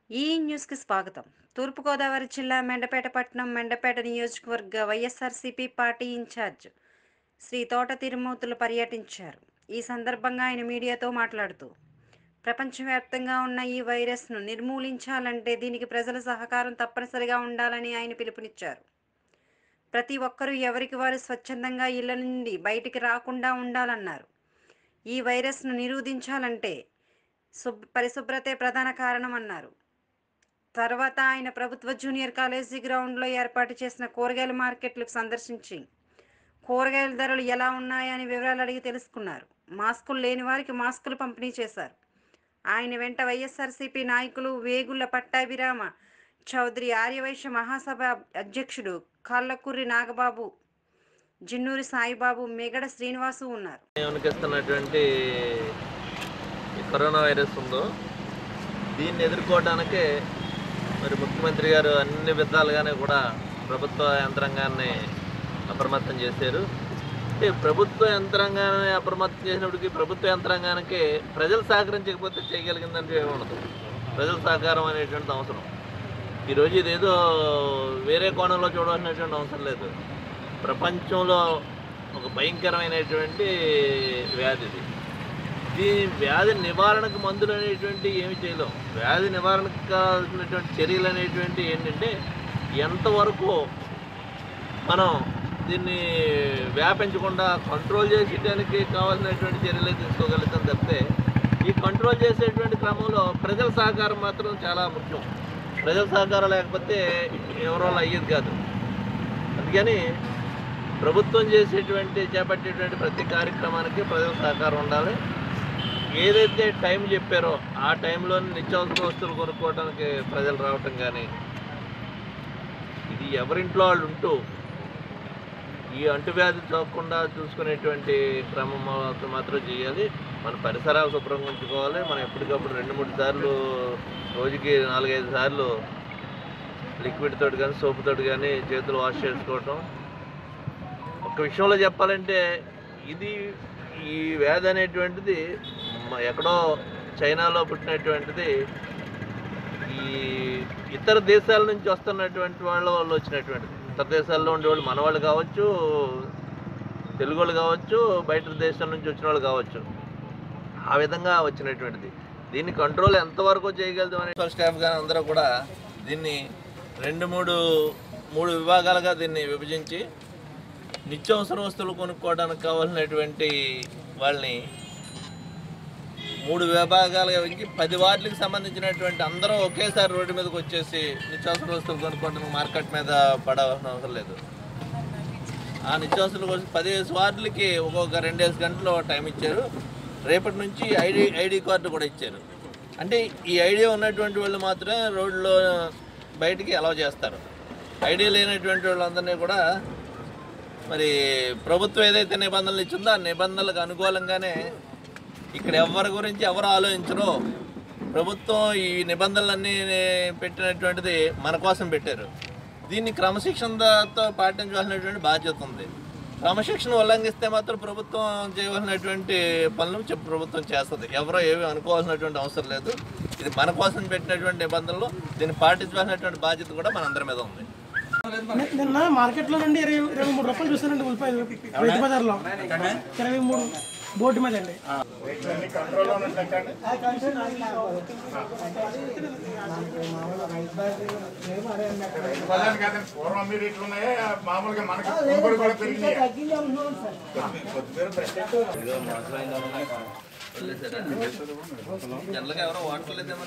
ఈ న్యూస్కి స్వాగతం తూర్పుగోదావరి జిల్లా మెండపేట పట్టణం మెండపేట నియోజకవర్గ వైఎస్ఆర్సీపీ పార్టీ ఇన్ఛార్జ్ శ్రీ తోట తిరుమూర్తులు పర్యటించారు ఈ సందర్భంగా ఆయన మీడియాతో మాట్లాడుతూ ప్రపంచవ్యాప్తంగా ఉన్న ఈ వైరస్ను నిర్మూలించాలంటే దీనికి ప్రజల సహకారం తప్పనిసరిగా ఉండాలని ఆయన పిలుపునిచ్చారు ప్రతి ఒక్కరూ ఎవరికి వారు స్వచ్ఛందంగా ఇళ్ల నుండి బయటికి రాకుండా ఉండాలన్నారు ఈ వైరస్ను నిరోధించాలంటే శుభ్ పరిశుభ్రతే ప్రధాన కారణమన్నారు తర్వాత ఆయన ప్రభుత్వ జూనియర్ కాలేజీ గ్రౌండ్లో ఏర్పాటు చేసిన కూరగాయల మార్కెట్లకు సందర్శించి కూరగాయల ధరలు ఎలా ఉన్నాయని వివరాలు అడిగి తెలుసుకున్నారు మాస్కులు లేని వారికి మాస్కులు పంపిణీ చేశారు ఆయన వెంట వైఎస్ఆర్సీపీ నాయకులు వేగుళ్ల పట్టాభిరామ చౌదరి ఆర్యవైశ్య మహాసభ అధ్యక్షుడు కాళ్ళకూరి నాగబాబు జిన్నూరి సాయిబాబు మిగడ శ్రీనివాసు ఉన్నారు వణికిస్తున్నటువంటి ఈ కరోనా వైరస్ ఉందో దీన్ని ఎదుర్కోవడానికే మరి ముఖ్యమంత్రి గారు అన్ని విధాలుగానే కూడా ప్రభుత్వ యంత్రాంగాన్ని అప్రమత్తం చేశారు అంటే ప్రభుత్వ యంత్రాంగాన్ని అప్రమత్తం చేసినప్పటికీ ప్రభుత్వ యంత్రాంగానికి ప్రజలు సహకరించకపోతే చేయగలిగిందంటే ఏమి ఉండదు ప్రజల సహకారం అనేటువంటిది అవసరం ఈరోజు ఇదేదో వేరే కోణంలో చూడవలసినటువంటి అవసరం లేదు ప్రపంచంలో ఒక భయంకరమైనటువంటి వ్యాధి ఇది దీని వ్యాధి నివారణకు మందులు అనేటువంటి ఏమి చేయలేం వ్యాధి నివారణకు కావాల్సినటువంటి చర్యలు అనేటువంటి ఏంటంటే ఎంతవరకు మనం దీన్ని వ్యాపించకుండా కంట్రోల్ చేసేటానికి కావాల్సినటువంటి చర్యలు తీసుకోగలుగుతాం తప్పితే ఈ కంట్రోల్ చేసేటువంటి క్రమంలో ప్రజల సహకారం మాత్రం చాలా ముఖ్యం ప్రజల సహకారం లేకపోతే ఎవరో అయ్యేది కాదు అందుకని ప్రభుత్వం చేసేటువంటి చేపట్టేటువంటి ప్రతి కార్యక్రమానికి ప్రజల సహకారం ఉండాలి ఏదైతే టైం చెప్పారో ఆ టైంలో నిత్యావసర వస్తువులు కొనుక్కోవడానికి ప్రజలు రావటం కానీ ఇది ఎవరింట్లో వాళ్ళు ఉంటూ ఈ అంటువ్యాధి సోకకుండా చూసుకునేటువంటి క్రమం మాత్రం మాత్రం చేయాలి మన పరిసరాలు శుభ్రంగా ఉంచుకోవాలి మనం ఎప్పటికప్పుడు రెండు మూడు సార్లు రోజుకి నాలుగైదు సార్లు లిక్విడ్ తోటి కానీ సోపు తోటి కానీ చేతులు వాష్ చేసుకోవటం ఒక విషయంలో చెప్పాలంటే ఇది ఈ వ్యాధి అనేటువంటిది మ- ఎక్కడో చైనాలో పుట్టినటువంటిది ఈ ఇతర దేశాల నుంచి వస్తున్నటువంటి వాళ్ళ వాళ్ళు వచ్చినటువంటిది ఇతర దేశాల్లో ఉండేవాళ్ళు మన వాళ్ళు కావచ్చు తెలుగు వాళ్ళు కావచ్చు బయట దేశం నుంచి వచ్చిన వాళ్ళు కావచ్చు ఆ విధంగా వచ్చినటువంటిది దీన్ని కంట్రోల్ ఎంతవరకు చేయగలుగుతాం అనే స్టాఫ్ కానీ అందరూ కూడా దీన్ని రెండు మూడు మూడు విభాగాలుగా దీన్ని విభజించి నిత్యావసర వస్తువులు కొనుక్కోవడానికి కావాల్సినటువంటి వాళ్ళని మూడు విభాగాలుగా వెంచి పది వార్డులకు సంబంధించినటువంటి అందరూ ఒకేసారి రోడ్డు మీదకి వచ్చేసి నిత్యావసర వస్తువులు కొనుక్కోవడానికి మార్కెట్ మీద పడవలసిన అవసరం లేదు ఆ నిత్యావసరాల కోసం పదిహేను వార్డులకి ఒక్కొక్క రెండేసి గంటలు టైం ఇచ్చారు రేపటి నుంచి ఐడి ఐడి కార్డు కూడా ఇచ్చారు అంటే ఈ ఐడియా ఉన్నటువంటి వాళ్ళు మాత్రమే రోడ్లో బయటికి అలౌ చేస్తారు ఐడియా లేనటువంటి వాళ్ళందరినీ కూడా మరి ప్రభుత్వం ఏదైతే నిబంధనలు ఇచ్చిందో ఆ నిబంధనలకు అనుకూలంగానే ఇక్కడ ఎవరి గురించి ఎవరు ఆలోచించరో ప్రభుత్వం ఈ నిబంధనలన్నీ పెట్టినటువంటిది మన కోసం పెట్టారు దీన్ని క్రమశిక్షణతో పాటించవలసినటువంటి బాధ్యత ఉంది క్రమశిక్షణ ఉల్లంఘిస్తే మాత్రం ప్రభుత్వం చేయవలసినటువంటి పనులు చెప్ ప్రభుత్వం చేస్తుంది ఎవరో ఏమీ అనుకోవాల్సినటువంటి అవసరం లేదు ఇది మన కోసం పెట్టినటువంటి నిబంధనలు దీన్ని పాటించవలసినటువంటి బాధ్యత కూడా మనందరి మీద ఉంది ని- నిన్న మార్కెట్ లో నుండి ఇరవై ఇరవై మూడు రూపాయలు చూసానండి ఉల్లిపాయలు రైతు బజార్లో ఇరవై మూడు బోర్డు మీద అండి పదాలు కాదండి పూర్వం మీరు ఇట్లున్నాయే మామూలుగా మనకి కొనుగోలు కూడా పెరిగినాయి జనరల్గా ఎవరో వాడలేదేమో